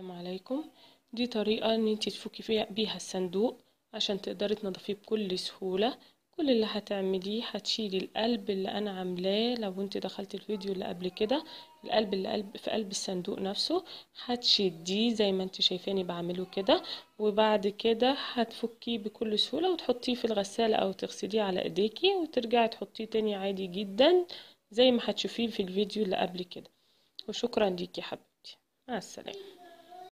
السلام عليكم دي طريقة ان انت تفكي فيها بيها الصندوق عشان تقدري تنضفيه بكل سهولة كل اللي هتعمليه هتشيلي القلب اللي انا عاملاه لو انت دخلت الفيديو اللي قبل كده القلب اللي قلب في قلب الصندوق نفسه هتشديه زي ما انت شايفاني بعمله كده وبعد كده هتفكيه بكل سهولة وتحطيه في الغسالة او تغسليه على ايديكي وترجعي تحطيه تاني عادي جدا زي ما هتشوفيه في الفيديو اللي قبل كده وشكرا ليكي يا حبيبتي مع السلامة